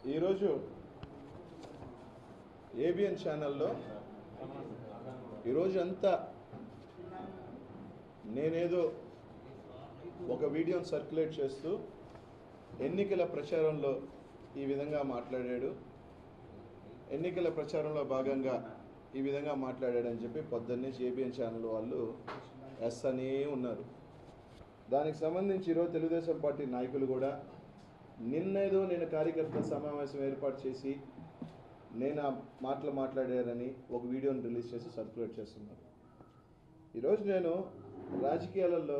ఈరోజు ఏబిఎన్ ఛానల్లో ఈరోజు అంతా నేనేదో ఒక వీడియోని సర్క్యులేట్ చేస్తూ ఎన్నికల ప్రచారంలో ఈ విధంగా మాట్లాడాడు ఎన్నికల ప్రచారంలో భాగంగా ఈ విధంగా మాట్లాడాడని చెప్పి పొద్దున్నే ఏబిఎన్ ఛానల్ వాళ్ళు ఎస్ అనే ఉన్నారు దానికి సంబంధించి ఈరోజు తెలుగుదేశం పార్టీ నాయకులు కూడా నిన్నేదో నేను కార్యకర్తల సమావేశం ఏర్పాటు చేసి నేను ఆ మాటలు మాట్లాడారని ఒక వీడియోని రిలీజ్ చేసి సర్క్యులేట్ చేస్తున్నాను ఈరోజు నేను రాజకీయాలలో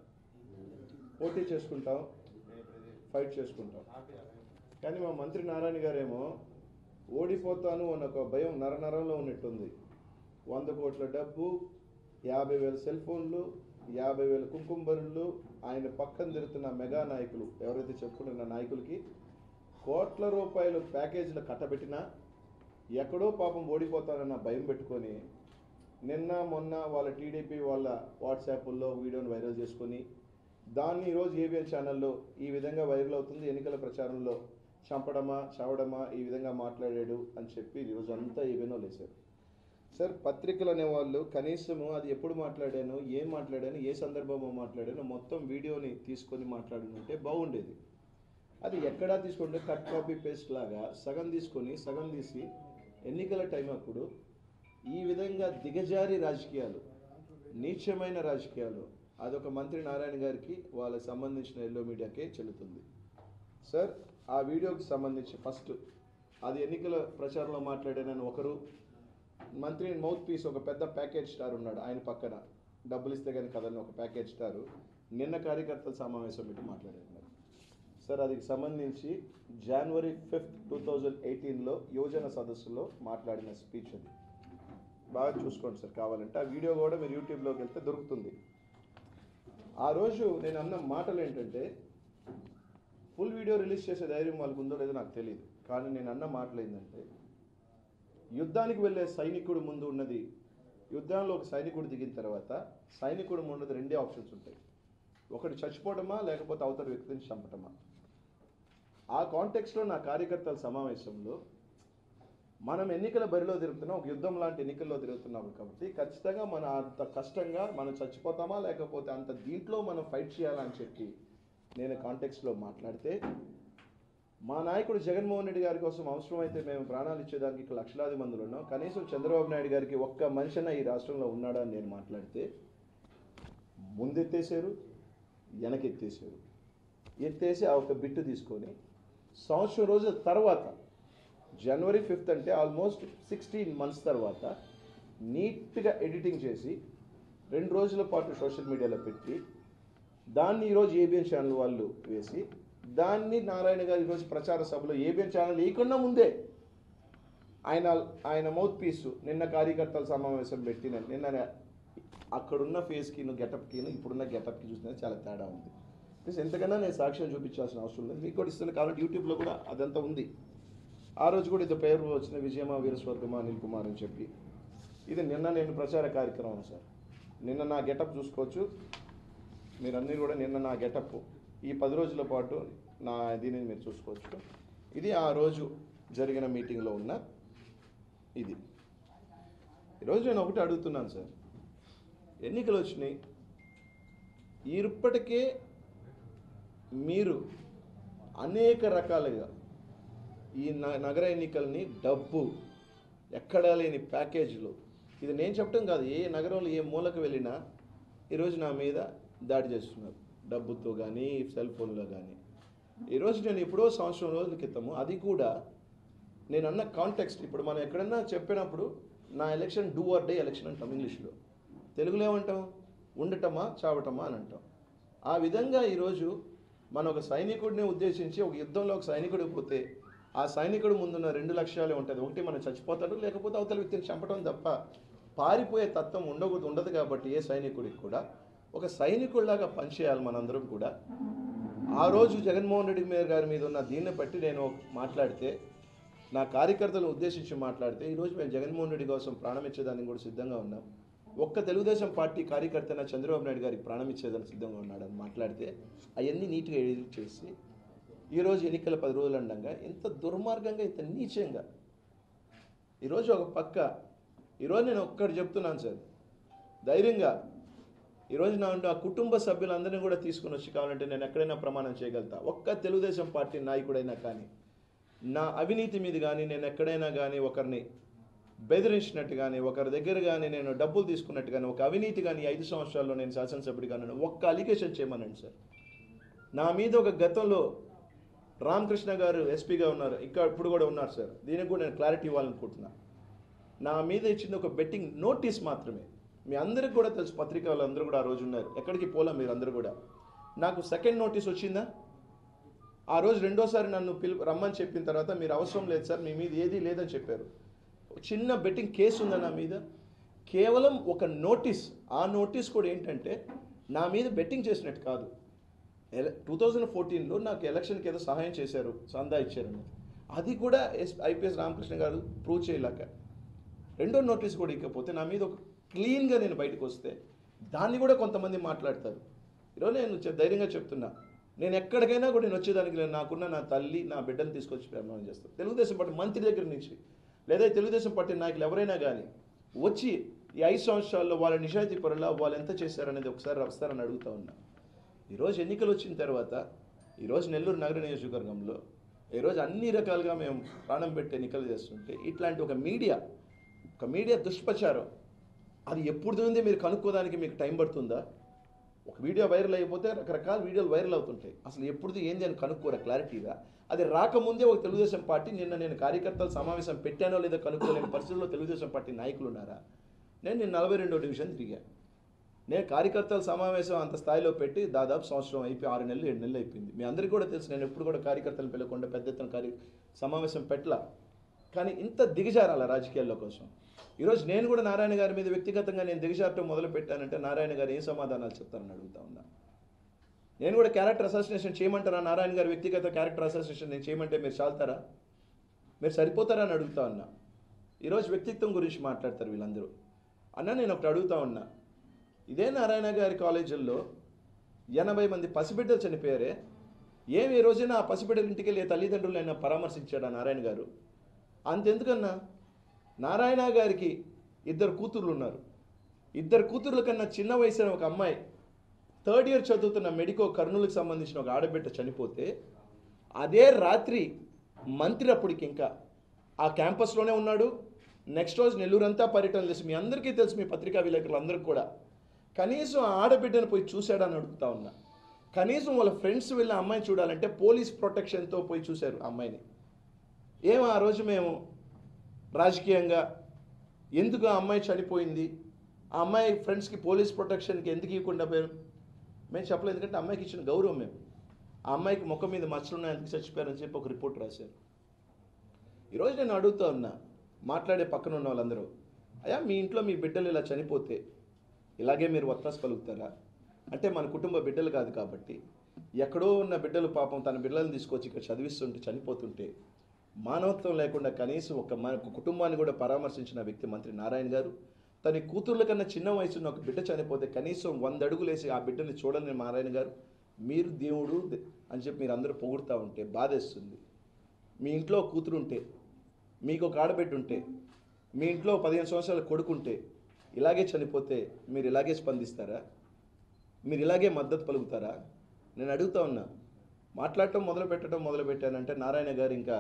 పోటీ చేసుకుంటాం ఫైట్ చేసుకుంటాం కానీ మా మంత్రి నారాయణ గారేమో ఓడిపోతాను అన్న ఒక భయం నరనరంలో ఉన్నట్టుంది వంద కోట్ల డబ్బు యాభై వేల సెల్ ఫోన్లు యాభై వేల కుంకుమబరులు ఆయన పక్కన తిరుగుతున్న మెగా నాయకులు ఎవరైతే చెప్పుకుంటున్న నాయకులకి కోట్ల రూపాయలు ప్యాకేజీలు కట్టబెట్టినా ఎక్కడో పాపం ఓడిపోతానన్న భయం పెట్టుకొని నిన్న మొన్న వాళ్ళ టీడీపీ వాళ్ళ వాట్సాప్లో వీడియోని వైరల్ చేసుకొని దాన్ని ఈరోజు ఏబిఎన్ ఛానల్లో ఈ విధంగా వైరల్ అవుతుంది ఎన్నికల ప్రచారంలో చంపడమా చావడమా ఈ విధంగా మాట్లాడాడు అని చెప్పి ఈరోజు అంతా ఏబిఎన్లో లేశారు సార్ పత్రికలు అనేవాళ్ళు కనీసము అది ఎప్పుడు మాట్లాడాను ఏం మాట్లాడాను ఏ సందర్భంలో మాట్లాడాను మొత్తం వీడియోని తీసుకొని మాట్లాడినంటే బాగుండేది అది ఎక్కడా తీసుకుంటే కట్ కాపీ పేస్ట్ లాగా సగం తీసుకొని సగం తీసి ఎన్నికల టైం అప్పుడు ఈ విధంగా దిగజారి రాజకీయాలు నీచమైన రాజకీయాలు అదొక మంత్రి నారాయణ గారికి వాళ్ళకి సంబంధించిన ఎల్లో మీడియాకే చెల్లుతుంది సార్ ఆ వీడియోకి సంబంధించి ఫస్ట్ అది ఎన్నికల ప్రచారంలో మాట్లాడానని ఒకరు మంత్రి మౌత్ పీస్ ఒక పెద్ద ప్యాకేజ్ స్టార్ ఉన్నాడు ఆయన పక్కన డబ్బులు ఇస్తే కానీ కదని ఒక ప్యాకేజ్ స్టారు నిన్న కార్యకర్తల సమావేశం పెట్టి మాట్లాడారు సార్ అది సంబంధించి జనవరి ఫిఫ్త్ టూ థౌజండ్ ఎయిటీన్లో యువజన సదస్సులో మాట్లాడిన స్పీచ్ అది బాగా చూసుకోండి సార్ కావాలంటే ఆ వీడియో కూడా మీరు యూట్యూబ్లోకి వెళ్తే దొరుకుతుంది ఆ రోజు నేను అన్న మాటలు ఏంటంటే ఫుల్ వీడియో రిలీజ్ చేసే ధైర్యం వాళ్ళకు ఉందో లేదో నాకు తెలియదు కానీ నేను అన్న మాటలు ఏంటంటే యుద్ధానికి వెళ్ళే సైనికుడు ముందు ఉన్నది యుద్ధంలో ఒక సైనికుడు దిగిన తర్వాత సైనికుడు ముందు రెండే ఆప్షన్స్ ఉంటాయి ఒకటి చచ్చిపోవటమా లేకపోతే అవతల వ్యక్తిని చంపటమా ఆ కాంటెక్స్లో నా కార్యకర్తల సమావేశంలో మనం ఎన్నికల బరిలో తిరుగుతున్నాం ఒక యుద్ధం లాంటి ఎన్నికల్లో తిరుగుతున్నాం కాబట్టి ఖచ్చితంగా మన అంత కష్టంగా మనం చచ్చిపోతామా లేకపోతే అంత దీంట్లో మనం ఫైట్ చేయాలని చెప్పి నేను కాంటెక్స్లో మాట్లాడితే మా నాయకుడు జగన్మోహన్ రెడ్డి గారి కోసం అవసరమైతే మేము ప్రాణాలు ఇచ్చేదానికి ఇక్కడ లక్షలాది మందులు ఉన్నాం కనీసం చంద్రబాబు నాయుడు గారికి ఒక్క మనిషిన ఈ రాష్ట్రంలో ఉన్నాడా అని నేను మాట్లాడితే ముందెత్తేసారు వెనకెత్తేసారు ఎత్తేసి ఆ ఒక బిట్టు తీసుకొని సంవత్సరం రోజుల తర్వాత జనవరి ఫిఫ్త్ అంటే ఆల్మోస్ట్ సిక్స్టీన్ మంత్స్ తర్వాత నీట్గా ఎడిటింగ్ చేసి రెండు రోజుల పాటు సోషల్ మీడియాలో పెట్టి దాన్ని ఈరోజు ఏబిఎన్ ఛానల్ వాళ్ళు వేసి దాన్ని నారాయణ గారు ఈరోజు ప్రచార సభలో ఏబిఎన్ ఛానల్ లేకుండా ముందే ఆయన ఆయన మౌత్ పీస్ నిన్న కార్యకర్తల సమావేశం పెట్టిన నిన్న అక్కడున్న ఫేస్కి గెటప్కి ఇప్పుడున్న గెటప్కి చూసినా చాలా తేడా ఉంది ప్లస్ ఎంతకన్నా నేను సాక్ష్యం చూపించాల్సిన అవసరం లేదు మీకు కూడా ఇస్తున్నాను కాబట్టి యూట్యూబ్లో కూడా అదంతా ఉంది ఆ రోజు కూడా ఇది పేరు వచ్చిన విజయమా వీరస్వర్గమా అనిల్ కుమార్ అని చెప్పి ఇది నిన్న నేను ప్రచార కార్యక్రమం సార్ నిన్న నా గెటప్ చూసుకోవచ్చు మీరన్నీ కూడా నిన్న నా గెటప్ ఈ పది రోజుల పాటు నా దీనిని మీరు చూసుకోవచ్చు ఇది ఆ రోజు జరిగిన మీటింగ్లో ఉన్న ఇది ఈరోజు నేను ఒకటి అడుగుతున్నాను సార్ ఎన్నికలు వచ్చినాయి ఇప్పటికే మీరు అనేక రకాలుగా ఈ న- నగర ఎన్నికల్ని డబ్బు ఎక్కడా లేని ప్యాకేజీలు ఇది నేను చెప్పడం కాదు ఏ నగరంలో ఏ మూలకు వెళ్ళినా ఈరోజు నా మీద దాడి చేస్తున్నారు డబ్బుతో కానీ సెల్ ఫోన్లో కానీ ఈరోజు నేను ఎప్పుడో సంవత్సరం రోజుల క్రితము అది కూడా నేను అన్న కాంటెక్స్ట్ ఇప్పుడు మనం ఎక్కడన్నా చెప్పినప్పుడు నా election do or die election అంటాం ఇంగ్లీష్లో తెలుగులో ఏమంటాం ఉండటమా చావటమా అని అంటాం ఆ విధంగా ఈరోజు మన ఒక సైనికుడిని ఉద్దేశించి ఒక యుద్ధంలో ఒక సైనికుడు పోతే ఆ సైనికుడు ముందున్న రెండు లక్ష్యాలే ఉంటుంది ఒకటి మనం చచ్చిపోతాడు లేకపోతే అవతల వ్యక్తిని చంపడం తప్ప పారిపోయే తత్వం ఉండకూడదు ఉండదు కాబట్టి ఏ సైనికుడికి కూడా ఒక సైనికుడిలాగా పనిచేయాలి మనందరం కూడా ఆ రోజు జగన్మోహన్ రెడ్డి మీద గారి మీద ఉన్న దీన్ని బట్టి నేను మాట్లాడితే నా కార్యకర్తలను ఉద్దేశించి మాట్లాడితే ఈరోజు మేము జగన్మోహన్ రెడ్డి కోసం ప్రాణం ఇచ్చేదానికి కూడా సిద్ధంగా ఉన్నాం ఒక్క తెలుగుదేశం పార్టీ కార్యకర్తన చంద్రబాబు నాయుడు గారికి ప్రాణం ఇచ్చేదానికి సిద్ధంగా ఉన్నాడని మాట్లాడితే అవన్నీ నీట్గా ఎడిట్ చేసి ఈరోజు ఎన్నికల పది రోజులు అండంగా ఇంత దుర్మార్గంగా ఇంత నీచంగా ఈరోజు ఒక పక్క ఈరోజు నేను ఒక్కటి చెప్తున్నాను సార్ ధైర్యంగా ఈరోజు నా నా కుటుంబ సభ్యులందరినీ కూడా తీసుకుని వచ్చి కావాలంటే నేను ఎక్కడైనా ప్రమాణం చేయగలుగుతా ఒక్క తెలుగుదేశం పార్టీ నాయకుడైనా కానీ నా అవినీతి మీద కానీ నేను ఎక్కడైనా కానీ ఒకరిని బెదిరించినట్టు కానీ ఒకరి దగ్గర కానీ నేను డబ్బులు తీసుకున్నట్టు కానీ ఒక అవినీతి కానీ ఈ ఐదు సంవత్సరాల్లో నేను శాసనసభ్యుడిగా నేను ఒక్క అలిగేషన్ చేయమనండి సార్ నా మీద ఒక గతంలో రామకృష్ణ గారు ఎస్పీగా ఉన్నారు ఇంకా ఇప్పుడు కూడా ఉన్నారు సార్ దీనికి కూడా నేను క్లారిటీ ఇవ్వాలనుకుంటున్నా నా మీద ఇచ్చింది ఒక బెట్టింగ్ నోటీస్ మాత్రమే మీ అందరికి కూడా తెలుసు పత్రిక వాళ్ళందరూ కూడా ఆ రోజు ఉన్నారు ఎక్కడికి పోలా మీరు అందరూ కూడా నాకు సెకండ్ నోటీస్ వచ్చిందా ఆ రోజు రెండోసారి నన్ను పిలు రమ్మని చెప్పిన తర్వాత మీరు అవసరం లేదు సార్ మీ మీద ఏదీ లేదని చెప్పారు చిన్న బెట్టింగ్ కేసు ఉందా నా మీద కేవలం ఒక నోటీస్ ఆ నోటీస్ కూడా ఏంటంటే నా మీద బెట్టింగ్ చేసినట్టు కాదు టూ థౌజండ్ ఫోర్టీన్లో నాకు ఎలక్షన్కి ఏదో సహాయం చేశారు సందా ఇచ్చారని అది కూడా ఎస్ ఐపీఎస్ రామకృష్ణ గారు ప్రూవ్ చేయలేక రెండో నోటీస్ కూడా ఇకపోతే నా మీద ఒక క్లీన్గా నేను బయటకు వస్తే దాన్ని కూడా కొంతమంది మాట్లాడతారు ఈరోజు నేను చె- ధైర్యంగా చెప్తున్నా నేను ఎక్కడికైనా కూడా నేను వచ్చేదానికి లేదు నాకున్న నా తల్లి నా బిడ్డను తీసుకొచ్చి ప్రమాణం చేస్తాను తెలుగుదేశం పార్టీ మంత్రి దగ్గర నుంచి లేదా ఈ తెలుగుదేశం పార్టీ నాయకులు ఎవరైనా కానీ వచ్చి ఈ ఐదు సంవత్సరాల్లో వాళ్ళ నిజాయితీ పరుల వాళ్ళు ఎంత చేశారనేది ఒకసారి వస్తారని అడుగుతా ఉన్నా ఈరోజు ఎన్నికలు వచ్చిన తర్వాత ఈరోజు నెల్లూరు నగర నియోజకవర్గంలో ఈరోజు అన్ని రకాలుగా మేము ప్రాణం పెట్టి ఎన్నికలు చేస్తుంటే ఇట్లాంటి ఒక మీడియా ఒక మీడియా దుష్ప్రచారం అది ఎప్పుడు ఉంది మీరు కనుక్కోదానికి మీకు టైం పడుతుందా ఒక వీడియో వైరల్ అయిపోతే రకరకాల వీడియోలు వైరల్ అవుతుంటాయి అసలు ఎప్పుడు ఏంది అని కనుక్కోరా క్లారిటీగా అది రాకముందే ఒక తెలుగుదేశం పార్టీ నిన్న నేను కార్యకర్తల సమావేశం పెట్టానో లేదో కనుక్కోలేని పరిస్థితుల్లో తెలుగుదేశం పార్టీ నాయకులు ఉన్నారా నేను నేను నలభై రెండో డివిజన్ తిరిగాను నేను కార్యకర్తల సమావేశం అంత స్థాయిలో పెట్టి దాదాపు సంవత్సరం అయిపోయి ఆరు నెలలు ఏడు నెలలు అయిపోయింది మీ అందరికీ కూడా తెలుసు నేను ఎప్పుడు కూడా కార్యకర్తలు పిలవకుండా పెద్ద ఎత్తున కార్య సమావేశం పెట్టలా కానీ ఇంత దిగజారాల రాజకీయాల్లో కోసం ఈరోజు నేను కూడా నారాయణ గారి మీద వ్యక్తిగతంగా నేను దిగజారటం మొదలు పెట్టానంటే నారాయణ గారు ఏం సమాధానాలు చెప్తారని అడుగుతా ఉన్నా నేను కూడా క్యారెక్టర్ అసోసియేషన్ చేయమంటారా నారాయణ గారి వ్యక్తిగత క్యారెక్టర్ అసోసియేషన్ నేను చేయమంటే మీరు చాలుతారా మీరు సరిపోతారా అని అడుగుతా ఉన్నా ఈరోజు వ్యక్తిత్వం గురించి మాట్లాడతారు వీళ్ళందరూ అన్న నేను ఒకటి అడుగుతా ఉన్నా ఇదే నారాయణ గారి కాలేజీల్లో ఎనభై మంది పసిబిడ్డలు చనిపోయారే ఏమి ఈ రోజున ఆ పసిబిడ్డల ఇంటికి వెళ్ళి ఏ తల్లిదండ్రులు అయినా పరామర్శించాడా నారాయణ గారు అంతెందుకన్నా నారాయణ గారికి ఇద్దరు కూతుర్లు ఉన్నారు ఇద్దరు కూతుర్ల కన్నా చిన్న వయసున ఒక అమ్మాయి థర్డ్ ఇయర్ చదువుతున్న మెడికో కర్నూలుకి సంబంధించిన ఒక ఆడబిడ్డ చనిపోతే అదే రాత్రి మంత్రి అప్పటికి ఇంకా ఆ క్యాంపస్లోనే ఉన్నాడు నెక్స్ట్ రోజు నెల్లూరంతా పర్యటన చేసి మీ అందరికీ తెలుసు మీ పత్రికా విలేకరులు అందరికీ కూడా కనీసం ఆ ఆడబిడ్డను పోయి చూశాడని అడుగుతా ఉన్నా కనీసం వాళ్ళ ఫ్రెండ్స్ వెళ్ళి ఆ అమ్మాయిని చూడాలంటే పోలీస్ ప్రొటెక్షన్తో పోయి చూశారు ఆ అమ్మాయిని ఏం ఆ రోజు మేము రాజకీయంగా ఎందుకు ఆ అమ్మాయి చనిపోయింది ఆ అమ్మాయి ఫ్రెండ్స్కి పోలీస్ ప్రొటెక్షన్కి ఎందుకు ఇవ్వకుండా పోయారు మేము చెప్పలేదు ఎందుకంటే అమ్మాయికి ఇచ్చిన గౌరవం మేము ఆ అమ్మాయికి ముఖం మీద మచ్చలు ఉన్నాయి ఎందుకు చచ్చిపోయారని చెప్పి ఒక రిపోర్ట్ రాశారు ఈరోజు నేను అడుగుతా ఉన్నా మాట్లాడే పక్కన ఉన్న వాళ్ళందరూ అయ్యా మీ ఇంట్లో మీ బిడ్డలు ఇలా చనిపోతే ఇలాగే మీరు వత్తాసు పలుకుతారా అంటే మన కుటుంబ బిడ్డలు కాదు కాబట్టి ఎక్కడో ఉన్న బిడ్డలు పాపం తన బిడ్డలను తీసుకొచ్చి ఇక్కడ చదివిస్తుంటే చనిపోతుంటే మానవత్వం లేకుండా కనీసం ఒక మన ఒక కుటుంబాన్ని కూడా పరామర్శించిన వ్యక్తి మంత్రి నారాయణ గారు తన కూతుర్ల కన్నా చిన్న వయసున్న ఒక బిడ్డ చనిపోతే కనీసం వంద అడుగులేసి ఆ బిడ్డని చూడని నారాయణ గారు మీరు దేవుడు అని చెప్పి మీరు అందరూ పొగుడుతూ ఉంటే బాధేస్తుంది మీ ఇంట్లో కూతురు ఉంటే మీకు ఒక ఆడబిడ్డ ఉంటే మీ ఇంట్లో పదిహేను సంవత్సరాల కొడుకుంటే ఇలాగే చనిపోతే మీరు ఇలాగే స్పందిస్తారా మీరు ఇలాగే మద్దతు పలుకుతారా నేను అడుగుతా ఉన్నా మాట్లాడటం మొదలు పెట్టడం మొదలు పెట్టానంటే నారాయణ గారు ఇంకా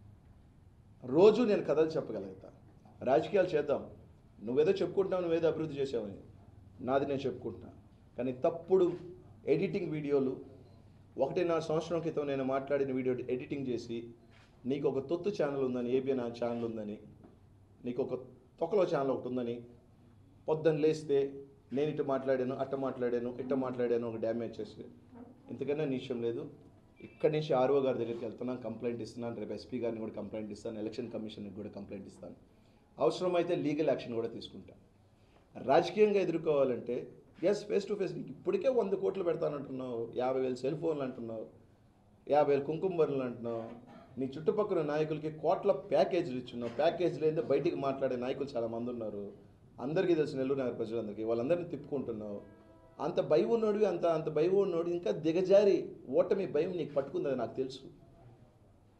రోజు నేను కథలు చెప్పగలుగుతా రాజకీయాలు చేద్దాం నువ్వేదో చెప్పుకుంటున్నావు నువ్వేదో అభివృద్ధి చేసావని నాది నేను చెప్పుకుంటున్నా కానీ తప్పుడు ఎడిటింగ్ వీడియోలు ఒకటిన్నర సంవత్సరం క్రితం నేను మాట్లాడిన వీడియో ఎడిటింగ్ చేసి నీకు ఒక తొత్తు ఛానల్ ఉందని ఏబిఎన్ ఛానల్ ఉందని నీకు ఒక తొక్కలో ఛానల్ ఒకటి ఉందని పొద్దున్న లేస్తే నేను ఇటు మాట్లాడాను అట్ట మాట్లాడాను ఇట్ట మాట్లాడాను ఒక డ్యామేజ్ చేసి ఇంతకన్నా నిశ్చయం లేదు ఇక్కడి నుంచి ఆర్ఓ గారి దగ్గరికి వెళ్తున్నాను కంప్లైంట్ ఇస్తున్నాను రేపు ఎస్పీ గారిని కూడా కంప్లైంట్ ఇస్తాను ఎలక్షన్ కమిషన్కి కూడా కంప్లైంట్ ఇస్తాను అవసరమైతే లీగల్ యాక్షన్ కూడా తీసుకుంటాను రాజకీయంగా ఎదుర్కోవాలంటే ఎస్ ఫేస్ టు ఫేస్ ఇప్పటికే వంద కోట్లు పెడతానంటున్నావు యాభై వేలు సెల్ ఫోన్లు అంటున్నావు యాభై వేలు కుంకుమ బర్రెలు అంటున్నావు నీ చుట్టుపక్కల నాయకులకి కోట్ల ప్యాకేజీలు ఇచ్చున్నావు ప్యాకేజీలు ఏందో బయటికి మాట్లాడే నాయకులు చాలా మంది ఉన్నారు అందరికీ తెలుసు నెల్లూరు నగర ప్రజలందరికీ వాళ్ళందరినీ తిప్పుకుంటున్నావు అంత భయం ఉన్నోడివి అంత అంత భయం ఉన్నోడు ఇంకా దిగజారి ఓటమి భయం నీకు పట్టుకుందని నాకు తెలుసు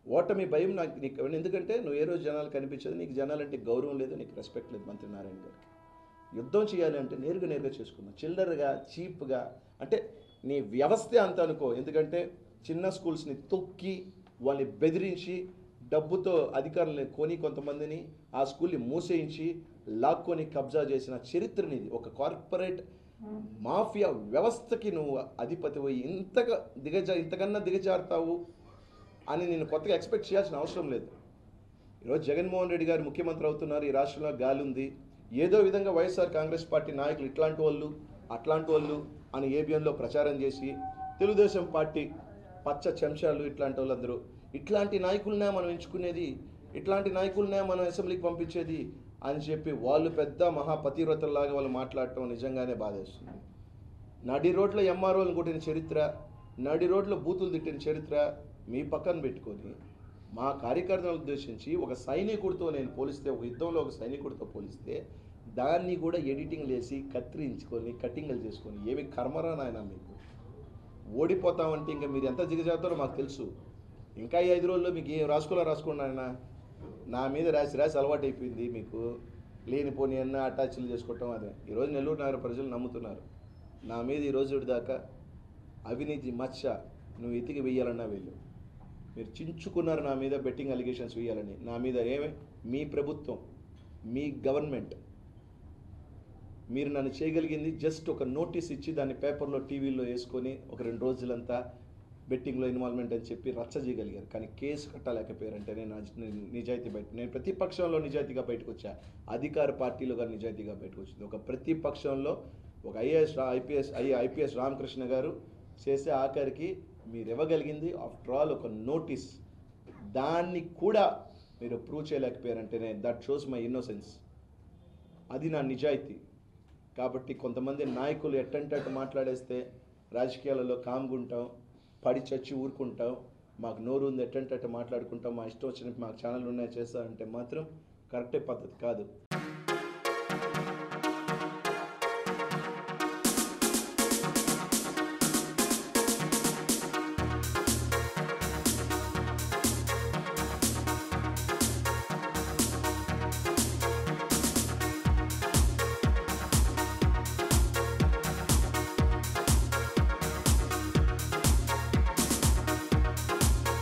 ఓటమి భయం నాకు నీకు ఎందుకంటే నువ్వు ఏ రోజు జనాలు కనిపించదు నీకు జనాలంటే గౌరవం లేదు నీకు రెస్పెక్ట్ లేదు మంత్రి నారాయణ గారికి యుద్ధం చేయాలి అంటే నేరుగా నేరుగా చేసుకుందాం చిల్లరగా చీప్గా అంటే నీ వ్యవస్థే అంత అనుకో ఎందుకంటే చిన్న స్కూల్స్ని తొక్కి వాళ్ళని బెదిరించి డబ్బుతో అధికారులని కొని కొంతమందిని ఆ స్కూల్ని మూసేయించి లాక్కొని కబ్జా చేసిన చరిత్రని ఇది ఒక కార్పొరేట్ మాఫియా వ్యవస్థకి నువ్వు అధిపతి పోయి ఇంతగా దిగజా ఇంతకన్నా దిగజారుతావు అని నేను కొత్తగా ఎక్స్పెక్ట్ చేయాల్సిన అవసరం లేదు ఈరోజు జగన్మోహన్ రెడ్డి గారు ముఖ్యమంత్రి అవుతున్నారు ఈ రాష్ట్రంలో గాలి ఉంది ఏదో విధంగా వైఎస్ఆర్ కాంగ్రెస్ పార్టీ నాయకులు ఇట్లాంటి వాళ్ళు అట్లాంటి వాళ్ళు అని ఏబిఎన్లో ప్రచారం చేసి తెలుగుదేశం పార్టీ పచ్చ చెంచాలు ఇట్లాంటి వాళ్ళందరూ ఇట్లాంటి నాయకులనే మనం ఎంచుకునేది ఇట్లాంటి నాయకులనే మనం అసెంబ్లీకి పంపించేది అని చెప్పి వాళ్ళు పెద్ద మహాపతివ్రతల్లాగా వాళ్ళు మాట్లాడటం నిజంగానే బాధేస్తుంది నడి రోడ్లో ఎంఆర్ఓలను కొట్టిన చరిత్ర నడి రోడ్లో బూతులు తిట్టిన చరిత్ర మీ పక్కన పెట్టుకొని మా కార్యకర్తలను ఉద్దేశించి ఒక సైనికుడితో నేను పోలిస్తే ఒక యుద్ధంలో ఒక సైనికుడితో పోలిస్తే దాన్ని కూడా ఎడిటింగ్ వేసి కత్తిరించుకొని కట్టింగ్లు చేసుకొని ఏమి కర్మరా నాయన మీకు ఓడిపోతామంటే ఇంకా మీరు ఎంత దిగజారుతారో మాకు తెలుసు ఇంకా ఈ ఐదు రోజుల్లో మీకు ఏం రాసుకోలే రాసుకోండి ఆయన నా మీద రాసి రాసి అలవాటు అయిపోయింది మీకు లేనిపోని అన్న అటాచ్లు చేసుకోవటం అదే ఈరోజు నెల్లూరు నగర ప్రజలు నమ్ముతున్నారు నా మీద ఈ రోజు దాకా అవినీతి మచ్చ నువ్వు ఎతికి వెయ్యాలన్నా వెళ్ళు మీరు చించుకున్నారు నా మీద బెట్టింగ్ అలిగేషన్స్ వేయాలని నా మీద ఏమే మీ ప్రభుత్వం మీ గవర్నమెంట్ మీరు నన్ను చేయగలిగింది జస్ట్ ఒక నోటీస్ ఇచ్చి దాన్ని పేపర్లో టీవీలో వేసుకొని ఒక రెండు రోజులంతా బెట్టింగ్లో ఇన్వాల్వ్మెంట్ అని చెప్పి రచ్చ చేయగలిగారు కానీ కేసు కట్టలేకపోయారంటే నేను నేను నిజాయితీ బయట నేను ప్రతిపక్షంలో నిజాయితీగా బయటకు వచ్చా అధికార పార్టీలో కానీ నిజాయితీగా బయటకు వచ్చింది ఒక ప్రతిపక్షంలో ఒక IAS IPS I IPS Ramakrishna గారు చేసే ఆఖరికి మీరు ఇవ్వగలిగింది ఆఫ్టర్ ఆల్ ఒక నోటీస్ దాన్ని కూడా మీరు ప్రూవ్ చేయలేకపోయారంటేనే దట్ షోస్ మై ఇన్నోసెన్స్ అది నా నిజాయితీ కాబట్టి కొంతమంది నాయకులు ఎట్టంటే అటు మాట్లాడేస్తే రాజకీయాలలో కామ్గుంటాం పడి చచ్చి ఊరుకుంటాం మాకు నోరు ఉంది ఎట్టంటే అటు మాట్లాడుకుంటాం మా ఇష్టం వచ్చినట్టు మాకు ఛానల్ ఉన్నాయి చేస్తా అంటే మాత్రం కరెక్టే పద్ధతి కాదు